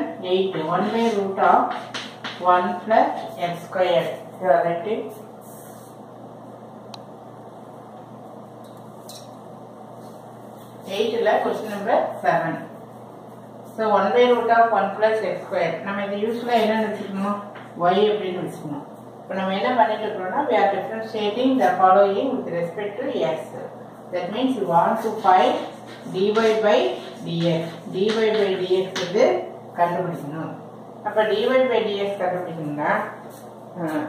8 1 by root of 1 plus x squared you are writing எயிட்டில் question number seven so one by root of one plus x square நம்ம இதை யூஸ்வலாக என்னென்னு வச்சுக்கணும் Y அப்படின்னு வச்சுக்கணும் இப்போ நம்ம என்ன பண்ணிட்டு இருக்கிறோம்னா we are differentiating the following with respect to x that means you want to find dy by dx dy by dx வந்து கண்டுபிடிக்கணும் அப்போ dy by dx கண்டுபிடிக்கணும்னா அஹ்,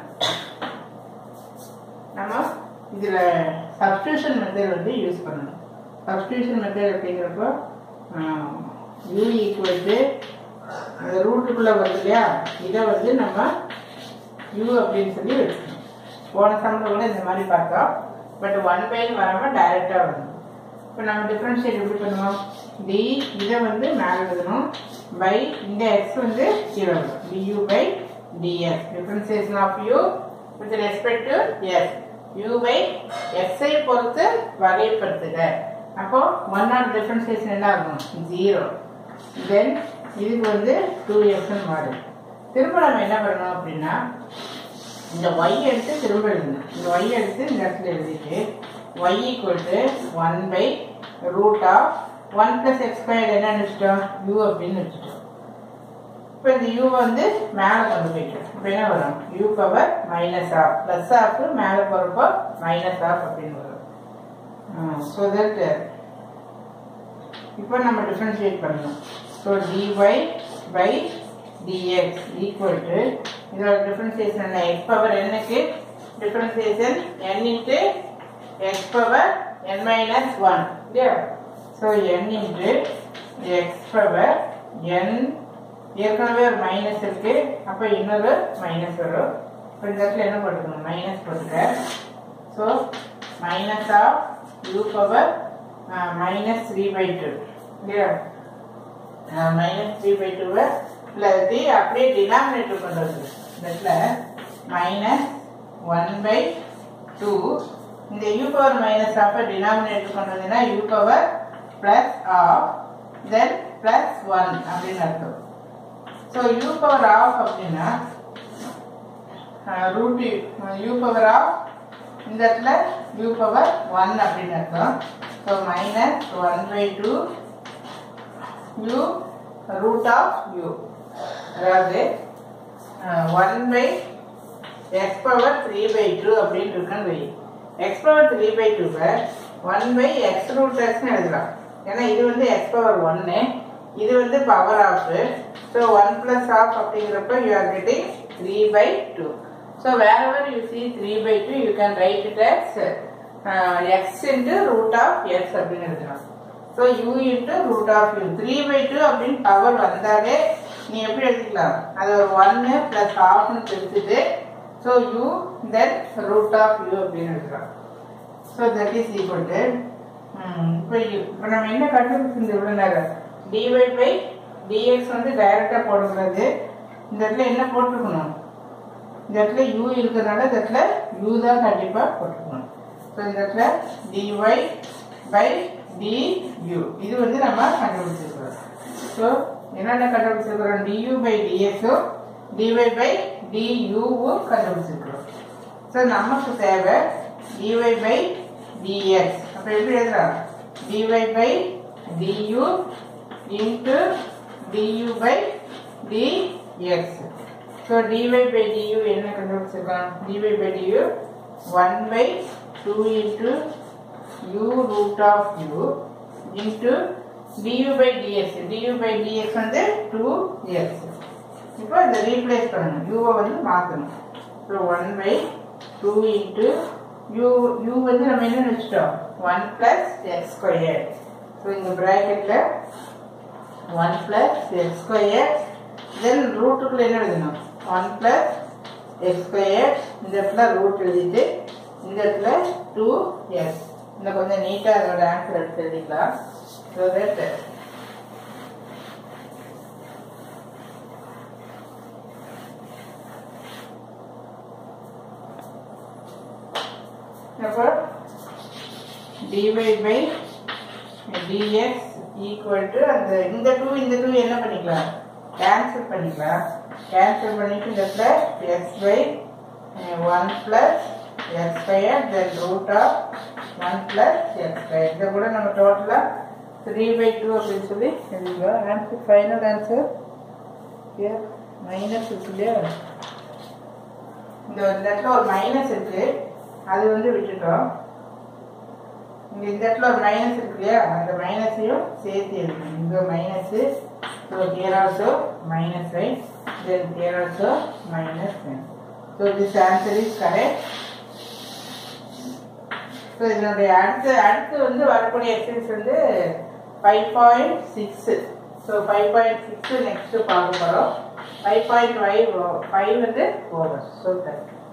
நம்ம இதில் சப்ஸ்டியூஷன் மெத்தட் வந்து யூஸ் பண்ணணும் சப்ஸ்டியூஷன் மெத்தட் அப்படிங்கிறப்போ யூ ஈக்குவல் டு அந்த ரூட்டுக்குள்ளே வருது இல்லையா இதை வந்து நம்ம யூ அப்படின்னு சொல்லி வச்சுக்கணும் போன சமத்தில் கூட இந்த மாதிரி பார்த்தோம் பட் ஒன் பைன்னு வராமல் டைரெக்டாக வரணும் இப்போ நம்ம டிஃப்ரென்ஷியேட் எப்படி பண்ணுவோம் டி இதை வந்து மேலே எழுதணும் பை இந்த எக்ஸ் வந்து கீழே வரும் du by ds differentiation of u with respect to s u by எக்ஸை பொறுத்து வகைப்படுத்துக அப்போ ஒன் நாட் டிஃப்ரென்சியேஷன் என்ன ஆகும் ஜீரோ தென் இதுக்கு வந்து டூ எக்ஸ்னு மாறும் திரும்ப நம்ம என்ன பண்ணணும் அப்படின்னா இந்த ஒய் எடுத்து திரும்ப எழுதணும் இந்த ஒய் எடுத்து இந்த இடத்துல எழுதிட்டு y equal to one by root of one plus x square என்னன்னு வச்சுட்டோம் யூ அப்படின்னு வச்சுட்டோம் இப்போ இந்த யூ வந்து மேலே கொண்டு போயிட்டோம் இப்போ என்ன வரும் u power minus half plus half மேலே போகிறப்போ மைனஸ் ஆஃப் அப்படின்னு வரும் ஸோ தட் இப்போ நம்ம டிஃபரன்ஷியேட் பண்ணணும் so dy by dx equal to இதோட டிஃபரன்சியேஷன் என்ன எக்ஸ் பவர் என்னக்கு differentiation n into x power n minus one இல்லையா so n into x power n ஏற்கனவே ஒரு மைனஸ் இருக்கு அப்போ இன்னொரு மைனஸ் வரும் இப்போ இந்த இடத்துல என்ன போட்டுக்கணும் மைனஸ் போட்டுக்க so minus half u power minus three by two இல்லையா மைனஸ் த்ரீ பை டூவை இல்லாட்டி அப்படியே டினாமினேட்டர் கொண்டு வந்து இந்த இடத்துல மைனஸ் ஒன் பை டூ இந்த u power minus half denominator கொண்டு வந்தீங்கன்னா u power plus half then plus one அப்படின்னு அர்த்தம் ஸோ யூ பவர் ஆஃப் அப்படின்னா ரூட் யூ பவர் ஆஃப் இந்த இடத்துல யூ பவர் ஒன் அப்படின்னு அர்த்தம் so minus one by two u root of you அதாவது one by x power three by two அப்படின்னு இருக்குன்னு வை எக்ஸ் பவர் த்ரீ பை டூவை ஒன் பை எக்ஸ் ரூட் எக்ஸ்னு எழுதலாம் ஏன்னா இது வந்து எக்ஸ் பவர் ஒன்று இது வந்து power half so one plus half அப்படிங்கிறப்ப you are getting three by two so wherever you see three by two you can write it x x into root of x அப்படின்னு எழுதலாம் so u into root of u three by two அப்படின்னு power வந்தாலே நீ எப்படி எடுத்துக்கலாம் அது ஒரு ஒன்று ப்ளஸ் ஆஃப்னு பிரிச்சுட்டு so u then root of u அப்படின்னு எடுத்துக்கலாம் so that is equal to இப்போ இப்போ நம்ம என்ன கண்டுபிடிச்சிருந்த இவ்வளோ நேரம் டிஒய் பை டிஎக்ஸ் வந்து டைரெக்டாக போடக்கூடாது இந்த இடத்துல என்ன போட்டுருக்கணும் இந்த இடத்துல யூ இருக்கிறதுனால இந்த இடத்துல யூ தான் கண்டிப்பாக போட்டுக்கணும் ஸோ இந்த இடத்துல டிஒய் பை டியூ இது வந்து நம்ம கண்டுபிடிச்சிருக்கிறோம் ஸோ என்னென்ன கண்டுபிடிச்சிருக்கிறோம் டியூ பை டிஎக்ஸும் டிஒய் பை டியூவும் கண்டுபிடிச்சிருக்கிறோம் ஸோ நமக்கு தேவை டிஒய் பை டிஎக்ஸ் அப்போ எப்படி எழுதலாம் dy by du into du by dx so dy by du என்ன கண்டுபிடிச்சிருக்கலாம் dy by du one by two into u root of u into du by dx du by dx வந்து 2x இப்போ இதை replace பண்ணணும் u வந்து மாற்றணும் so one by two into u u வந்து நம்ம என்ன வச்சுட்டோம் one plus x square so இந்த ப்ராக்கெட்டில் one plus x square then ரூட்டுக்குள்ள என்ன எழுதணும் ஒன் பிளஸ் எக்ஸ் ஸ்கொயர் இந்த இடத்துல ரூட் எழுதிட்டு இந்த இடத்துல டூ எக்ஸ் இந்த கொஞ்சம் நீட்டாக அதோட ஆன்சர் எடுத்து எழுதிக்கலாம் ஸோ தட் அப்போ dy by dx equal to அந்த இந்த டூ இந்த டூ என்ன பண்ணிக்கலாம் கேன்சல் பண்ணிக்கலாம் கேன்சல் பண்ணிட்டு இந்த இடத்துல s by one plus s square then root of one plus s square இதை கூட நம்ம டோட்டலாக த்ரீ பை டூ அப்படின்னு சொல்லி எழுதிக்கலாம் ஆன்சர் ஃபைனல் ஆன்சர் மைனஸ் இருக்கு இல்லையா இந்த இந்த இடத்துல ஒரு மைனஸ் இருக்கு அது வந்து விட்டுட்டோம் இங்க இந்த இடத்துல ஒரு மைனஸ் இருக்கு இல்லையா அந்த மைனஸையும் சேர்த்து எழுதணும் இங்க minus so here also minus sign then here also minus sign so this answer is correct so இதனுடைய அடுத்து அடுத்து வந்து வரக்கூடிய எக்ஸசைஸ் வந்து five point six so five point six next பார்க்க போகிறோம் ஃபைவ் பாயிண்ட் ஃபைவ் ஃபைவ் வந்து ஓவர் ஸோ தேங்க்யூ